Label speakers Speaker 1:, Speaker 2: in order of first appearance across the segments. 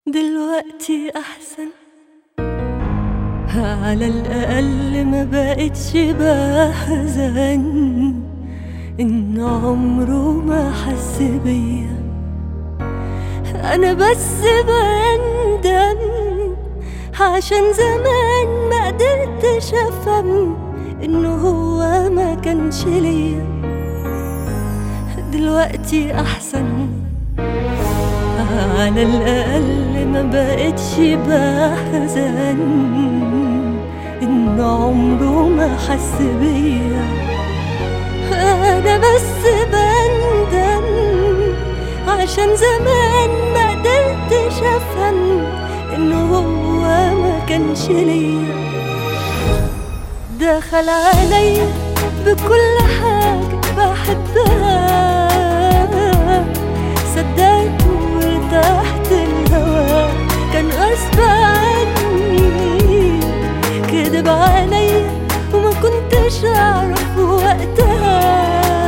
Speaker 1: دلوقتي أحسن على الأقل ما بقتش بحزن إن عمره ما حس بيا أنا بس بندم عشان زمان ما قدرتش أفهم إنه هو ما كانش ليا دلوقتي أحسن على الأقل ما بقتش بحزن إن عمره ما حس بيا أنا بس بندم عشان زمان ما قدرتش أفهم إنه هو ما كانش ليا دخل عليا بكل حاجة بحبها صدقت وارتحت الهوى كان غصب عني كدب عليا وما كنتش اعرف وقتها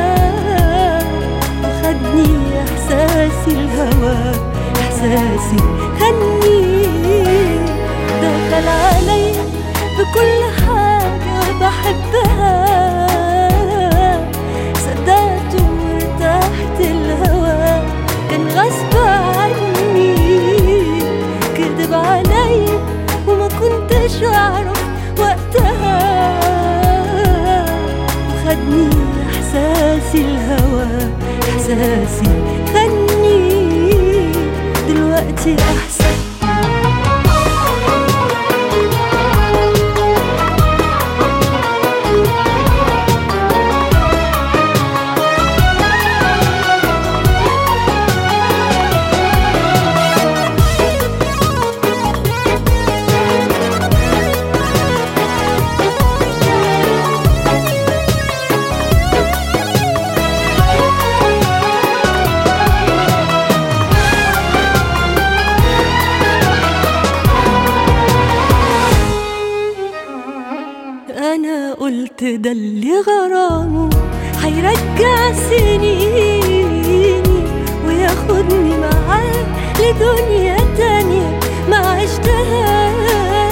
Speaker 1: وخدني احساسي الهوى احساسي خدني دخل عليا بكل حاجة بحبها صدقت وارتحت الهوى كان غصب عني كدب عليا وما كنتش اعرف وقتها وخدني احساسي الهوى احساسي خدني دلوقتي احسن انا قلت ده اللي غرامه هيرجع سنيني وياخدني معاه لدنيا تانية ما عشتهاش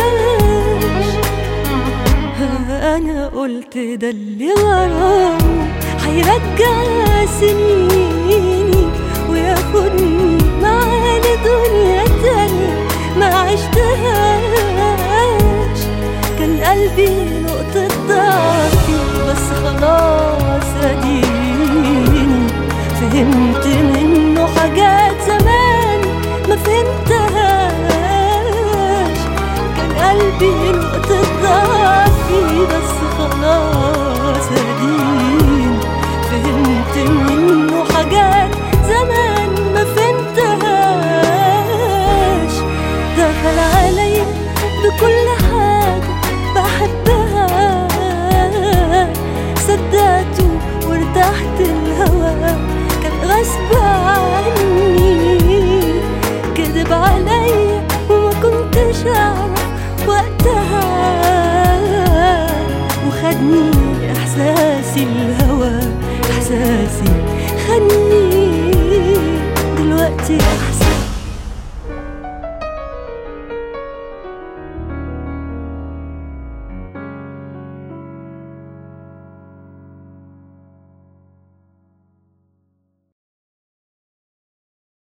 Speaker 1: انا قلت ده اللي غرامه هيرجع سنيني وياخدني معاه لدنيا تانية ما عشتهاش كان قلبي نقطة ضعفي بس خلاص اديني فهمت منه حاجات زمان ما فهمتهاش كان قلبي نقطة ضعفي بس خلاص اديني فهمت منه حاجات زمان ما فهمتهاش دخل عليا بكل حاجة بحبها صدقته وارتحت الهوى كان غصب عني كذب عليا وما كنتش اعرف وقتها وخدني احساسي الهوى احساسي خدني دلوقتي احسن